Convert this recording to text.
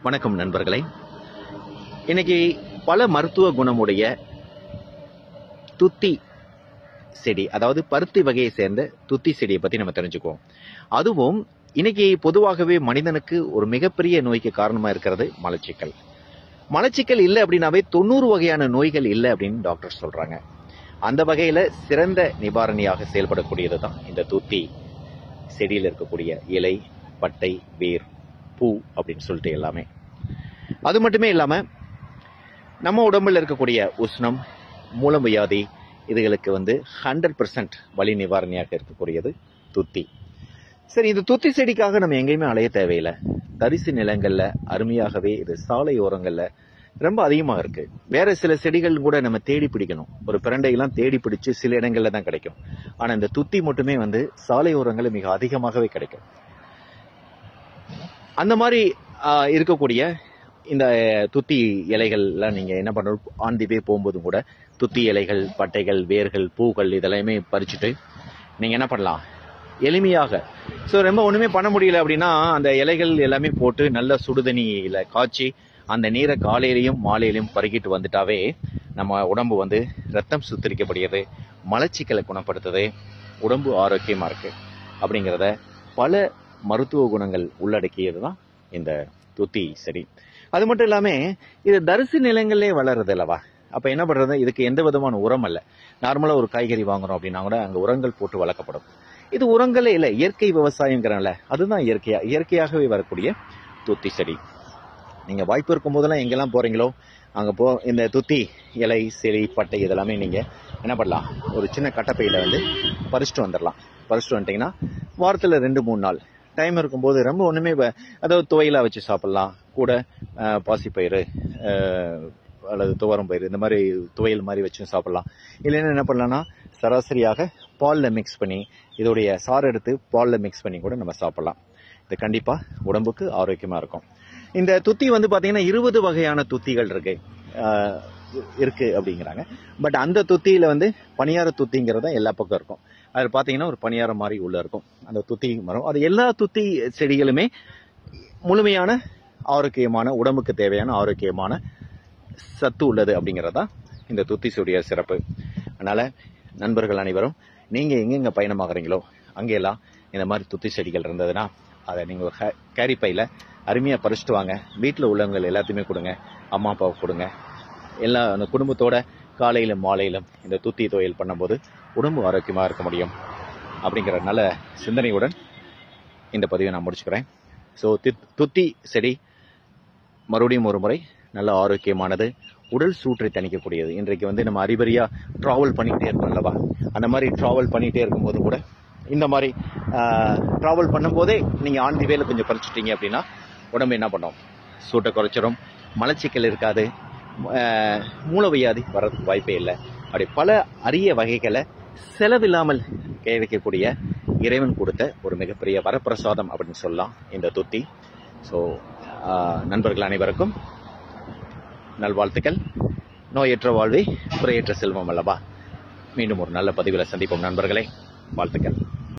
வணக்கம் நண்பர்களே இன்னைக்கு பல மருத்துவ குணமுடைய துத்தி செடி அதாவது பருத்தி வகையை சேர்ந்த துத்தி செடியை பத்தி நம்ம தெரிஞ்சுக்குவோம் அதுவும் இன்னைக்கு பொதுவாகவே மனிதனுக்கு ஒரு மிகப்பெரிய நோய்க்கு காரணமா இருக்கிறது மலச்சிக்கல் மலச்சிக்கல் இல்லை அப்படின்னாவே தொண்ணூறு வகையான நோய்கள் இல்லை அப்படின்னு டாக்டர் சொல்றாங்க அந்த வகையில சிறந்த நிவாரணியாக செயல்படக்கூடியது தான் இந்த துத்தி செடியில் இருக்கக்கூடிய இலை பட்டை வேர் பூ அப்படின்னு சொல்லிட்டு எல்லாமே அது மட்டுமே இல்லாம நம்ம உடம்புல இருக்கக்கூடிய உஷ்ணம் மூலம் வியாதி இதுகளுக்கு வந்து ஹண்ட்ரட் பர்சன்ட் வலி நிவாரணியாக இருக்கக்கூடியது துத்தி சரி இந்த துத்தி செடிக்காக நம்ம எங்கேயுமே அலைய தேவையில்லை தரிசு நிலங்கள்ல அருமையாகவே இது சாலை ஓரங்கள்ல ரொம்ப அதிகமாக இருக்கு வேற சில செடிகள் கூட நம்ம தேடி பிடிக்கணும் ஒரு பிரண்டையெல்லாம் தேடி பிடிச்சு சில இடங்கள்ல தான் கிடைக்கும் ஆனா இந்த துத்தி மட்டுமே வந்து சாலை ஓரங்களில் மிக அதிகமாகவே கிடைக்கும் அந்த மாதிரி ஆஹ், இருக்கக்கூடிய இந்த துத்தி இலைகள்லாம் நீங்க என்ன பண்ணணும் ஆன் தி வே போகும்போதும் கூட துத்தி இலைகள் பட்டைகள் வேர்கள் பூக்கள் இதெல்லாமே பறிச்சுட்டு நீங்க என்ன பண்ணலாம் எளிமையாக ஸோ ரொம்ப ஒண்ணுமே பண்ண முடியல அப்படின்னா அந்த இலைகள் எல்லாமே போட்டு நல்ல சுடுதண்ணியில காய்ச்சி அந்த நீரை காலையிலையும் மாலையிலையும் பருகிட்டு வந்துட்டாவே நம்ம உடம்பு வந்து ரத்தம் சுத்திரிக்கப்படுகிறது மலச்சிக்கலை குணப்படுத்துது உடம்பு ஆரோக்கியமா இருக்கு அப்படிங்கிறத பல மருத்துவ குணங்கள் உள்ளடக்கியது தான் இந்த துத்தி செடி அது மட்டும் இல்லாம இது தரிசு நிலங்களே வளருது அல்லவா அப்ப என்ன பண்றது இதுக்கு எந்த விதமான உரம் அல்ல நார்மலா ஒரு காய்கறி வாங்குறோம் அப்படின்னா கூட அங்க உரங்கள் போட்டு வளர்க்கப்படும் இது உரங்களே இல்லை இயற்கை விவசாயங்கிறனால அதுதான் இயற்கையா இயற்கையாகவே வரக்கூடிய துத்தி செடி நீங்க வாய்ப்பு இருக்கும் போதெல்லாம் எங்கெல்லாம் போறீங்களோ அங்க போ இந்த துத்தி இலை செடி பட்டை இதெல்லாமே நீங்க என்ன பண்ணலாம் ஒரு சின்ன கட்டப்பையில வந்து பறிச்சுட்டு வந்துடலாம் பறிச்சுட்டு வந்துட்டீங்கன்னா வாரத்துல ரெண்டு மூணு நாள் டைம் இருக்கும்போது ரொம்ப ஒண்ணுமே வ- அதாவது துவையலா வச்சு சாப்பிடலாம் கூட அஹ், பாசிப்பயிறு அஹ், அல்லது துவரம் பயிறு இந்த மாதிரி துவையல் மாதிரி வச்சும் சாப்பிடலாம் இல்லைன்னா என்ன பண்ணலாம்னா சராசரியாக பால்ல மிக்ஸ் பண்ணி இதோடைய சாறு எடுத்து பால்ல மிக்ஸ் பண்ணி கூட நம்ம சாப்பிடலாம் இது கண்டிப்பா உடம்புக்கு ஆரோக்கியமா இருக்கும் இந்த துத்தி வந்து பாத்தீங்கன்னா இருபது வகையான துத்திகள் இருக்கு ஆஹ் இருக்கு அப்படிங்கிறாங்க பட் அந்த துத்தியில வந்து பணியார துத்திங்கிறது தான் எல்லா பக்கம் இருக்கும் அது பாத்தீங்கன்னா ஒரு பணியாரம் மாதிரி உள்ள இருக்கும் அந்த துத்தி மரம் அது எல்லா துத்தி செடிகளுமே முழுமையான ஆரோக்கியமான உடம்புக்கு தேவையான ஆரோக்கியமான சத்து உள்ளது அப்படிங்கறதா இந்த துத்தி செடிய சிறப்பு அதனால நண்பர்கள் அனைவரும் நீங்க எங்கெங்க பயணமாகறீங்களோ அங்கெல்லாம் இந்த மாதிரி துத்தி செடிகள் இருந்ததுன்னா அதை நீங்க ஒரு ஹே- கேரி பையில அருமையா பறிச்சுட்டு வாங்க வீட்டில் உள்ளவங்க எல்லாத்தையுமே கொடுங்க அம்மா அப்பாவுக்கு கொடுங்க எல்லா அந்த குடும்பத்தோட காலையிலும் மாலையிலும் இந்த துத்தி துவையல் பண்ணும்போது உடம்பு ஆரோக்கியமா இருக்க முடியும் அப்படிங்கிற நல்ல சிந்தனையுடன் இந்த பதிவை நான் முடிச்சுக்கிறேன் ஸோ துத்தி செடி மறுபடியும் ஒரு முறை நல்ல ஆரோக்கியமானது உடல் சூற்றை தணிக்கக்கூடியது இன்றைக்கு வந்து நம்ம அறிபறியா டிராவல் பண்ணிக்கிட்டே இருக்கோம் அல்லவா அந்த மாதிரி டிராவல் பண்ணிக்கிட்டே இருக்கும்போது கூட இந்த மாதிரி டிராவல் பண்ணும்போதே நீங்க ஆன் தி வேல கொஞ்சம் பறிச்சிட்டீங்க அப்படின்னா உடம்பு என்ன பண்ணும் சூட்டை குறைச்சிரும் மலச்சிக்கல் இருக்காது ஆஹ், மூலவியாதி வர்றதுக்கு வாய்ப்பே இல்லை அப்படி பல அரிய வகைகளை செலவில்லாமல் கிடைக்கக்கூடிய இறைவன் கொடுத்த ஒரு மிகப்பெரிய வரப்பிரசாதம் அப்படின்னு சொல்லலாம் இந்த துத்தி ஸோ நண்பர்கள் அனைவருக்கும் நல்வாழ்த்துக்கள் நோயற்ற வாழ்வே குறையற்ற செல்வம் அல்லவா மீண்டும் ஒரு நல்ல பதிவில் சந்திப்போம் நண்பர்களே வாழ்த்துக்கள்